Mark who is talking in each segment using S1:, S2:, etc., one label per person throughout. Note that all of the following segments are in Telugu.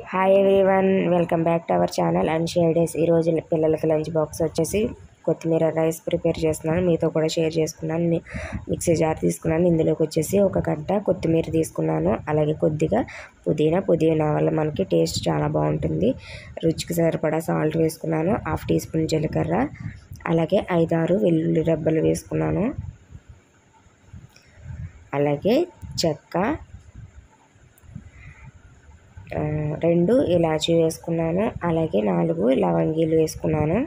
S1: hi everyone welcome back to our channel and share days ఈరోజు పిల్లలకి లంచ్ బాక్స్ వచ్చేసి కొత్తిమీర రైస్ ప్రిపేర్ చేస్తున్నాను మీతో కూడా షేర్ చేసుకున్నాను మి- మిక్సీ జార్ తీసుకున్నాను ఇందులోకి వచ్చేసి ఒక గంట కొత్తిమీర తీసుకున్నాను అలాగే కొద్దిగా పుదీనా పుదీనా వల్ల మనకి టేస్ట్ చాలా బాగుంటుంది రుచికి సరిపడా సాల్ట్ వేసుకున్నాను హాఫ్ టీ స్పూన్ జీలకర్ర అలాగే ఐదారు వెల్లుల్లి రెబ్బలు వేసుకున్నాను అలాగే చెక్క ఆ, రెండు ఇలాచీ వేసుకున్నాను అలాగే నాలుగు లవంగీలు వేసుకున్నాను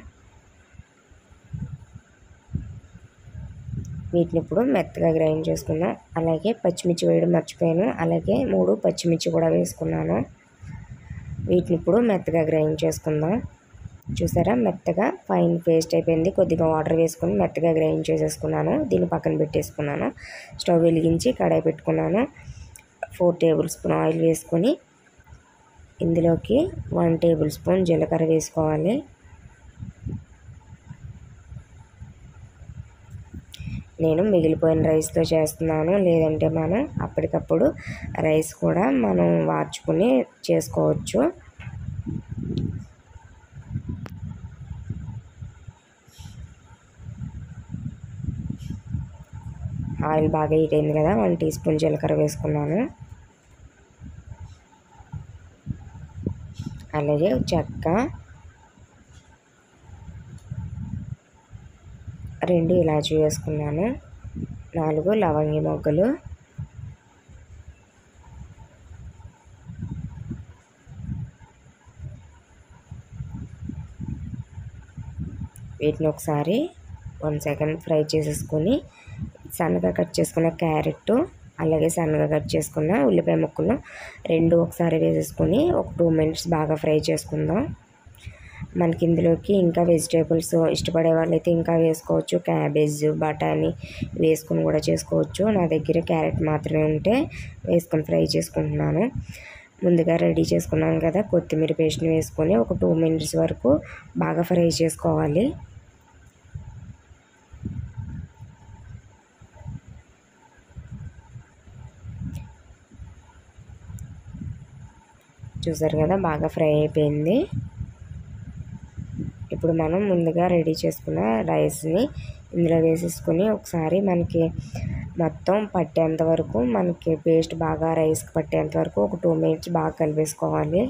S1: వీటిని ఇప్పుడు మెత్తగా గ్రైండ్ చేసుకుందాం అలాగే పచ్చిమిర్చి వేయడం మర్చిపోయాను అలాగే మూడు పచ్చిమిర్చి కూడా వేసుకున్నాను వీటిని ఇప్పుడు మెత్తగా గ్రైండ్ చేసుకుందాం చూసారా మెత్తగా ఫైన్ పేస్ట్ అయిపోయింది కొద్దిగా వాటర్ వేసుకొని మెత్తగా గ్రైండ్ చేసేసుకున్నాను దీన్ని పక్కన పెట్టేసుకున్నాను స్టవ్ వెలిగించి కడాయి పెట్టుకున్నాను ఫోర్ టేబుల్ స్పూన్ ఆయిల్ వేసుకొని ఇందులోకి వన్ టేబుల్ స్పూన్ జీలకర్ర వేసుకోవాలి నేను మిగిలిపోయిన రైస్తో చేస్తున్నాను లేదంటే మనం అప్పటికప్పుడు రైస్ కూడా మనం వార్చుకుని చేసుకోవచ్చు ఆయిల్ బాగా హీట్ అయింది కదా వన్ టీ స్పూన్ జీలకర్ర వేసుకున్నాను అలాగే చెక్క రెండు ఇలాచీ వేసుకున్నాను నాలుగు లవంగి మొగ్గలు వీటిని ఒకసారి వన్ సెకండ్ ఫ్రై చేసేసుకొని సన్నగా కట్ చేసుకున్న క్యారెట్ అలాగే సన్నగా కట్ చేసుకున్న ఉల్లిపాయ ముక్కలు రెండు ఒకసారి వేసేసుకొని ఒక టూ మినిట్స్ బాగా ఫ్రై చేసుకుందాం మనకి ఇందులోకి ఇంకా వెజిటేబుల్స్ ఇష్టపడే వాళ్ళైతే ఇంకా వేసుకోవచ్చు క్యాబేజ్ బఠానీ వేసుకొని కూడా చేసుకోవచ్చు నా దగ్గర క్యారెట్ మాత్రమే ఉంటే వేసుకొని ఫ్రై చేసుకుంటున్నాను ముందుగా రెడీ చేసుకున్నాను కదా కొత్తిమీర పేస్ట్ని వేసుకొని ఒక టూ మినిట్స్ వరకు బాగా ఫ్రై చేసుకోవాలి చూసారు కదా బాగా ఫ్రై అయిపోయింది ఇప్పుడు మనం ముందుగా రెడీ చేసుకున్న రైస్ని ఇందులో వేసేసుకొని ఒకసారి మనకి మొత్తం పట్టేంత వరకు మనకి పేస్ట్ బాగా రైస్కి పట్టేంత వరకు ఒక టూ మినిట్స్ బాగా కలిపేసుకోవాలి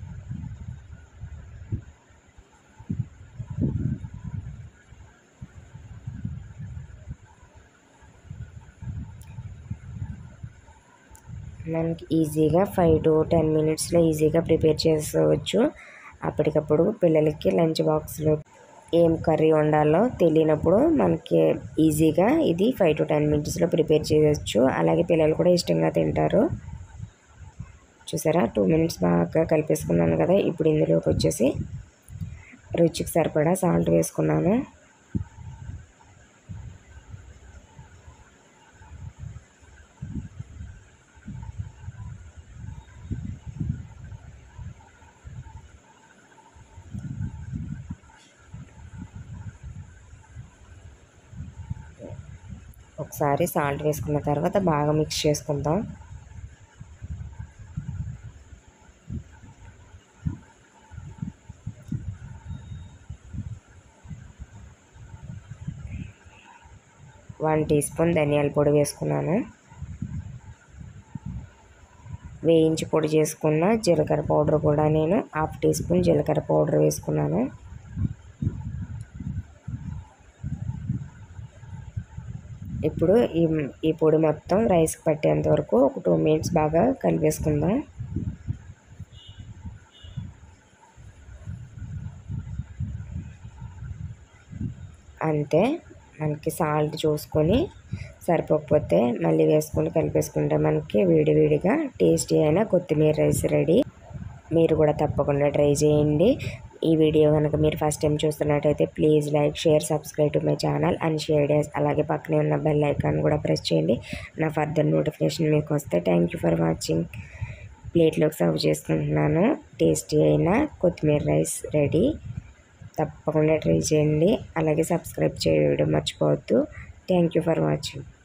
S1: మనకి ఈజీగా ఫైవ్ టు టెన్ మినిట్స్లో ఈజీగా ప్రిపేర్ చేసుకోవచ్చు అప్పటికప్పుడు పిల్లలకి లంచ్ బాక్స్లో ఏం కర్రీ వండాలో తెలియనప్పుడు మనకి ఈజీగా ఇది ఫైవ్ టు టెన్ మినిట్స్లో ప్రిపేర్ చేయవచ్చు అలాగే పిల్లలు కూడా ఇష్టంగా తింటారు చూసారా టూ మినిట్స్ బాగా కలిపేసుకున్నాను కదా ఇప్పుడు ఇందులోకి వచ్చేసి రుచికి సరిపడా సాల్ట్ వేసుకున్నాను ఒకసారి సాల్ట్ వేసుకున్న తర్వాత బాగా మిక్స్ చేసుకుందాం వన్ టీ స్పూన్ ధనియాల పొడి వేసుకున్నాను వేయించి పొడి చేసుకున్న జీలకర్ర పౌడర్ కూడా నేను హాఫ్ టీ స్పూన్ జీలకర్ర పౌడర్ వేసుకున్నాను ఇప్పుడు ఈ ఈ పొడి మొత్తం రైస్కి పట్టేంత వరకు ఒక టూ మినిట్స్ బాగా కలిపేసుకుందాం అంతే మనకి సాల్ట్ చూసుకొని సరిపోకపోతే మళ్ళీ వేసుకొని కలిపేసుకుంటే మనకి వేడివేడిగా టేస్టీ అయిన కొత్తిమీర రైస్ రెడీ మీరు కూడా తప్పకుండా ట్రై చేయండి ఈ వీడియో కనుక మీరు ఫస్ట్ టైం చూస్తున్నట్టయితే please like share subscribe to my channel and share days అలాగే పక్కనే ఉన్న బెల్ ఐకాన్ కూడా ప్రెస్ చేయండి నా ఫర్దర్ నోటిఫికేషన్ మీకు వస్తే థ్యాంక్ యూ ఫర్ వాచింగ్ ప్లేట్లోకి సర్వ్ చేసుకుంటున్నాను టేస్టీ అయిన కొత్తిమీర రైస్ రెడీ తప్పకుండా ట్రై చేయండి అలాగే సబ్స్క్రైబ్ చేయడం మర్చిపోవద్దు థ్యాంక్ యూ ఫర్ వాచింగ్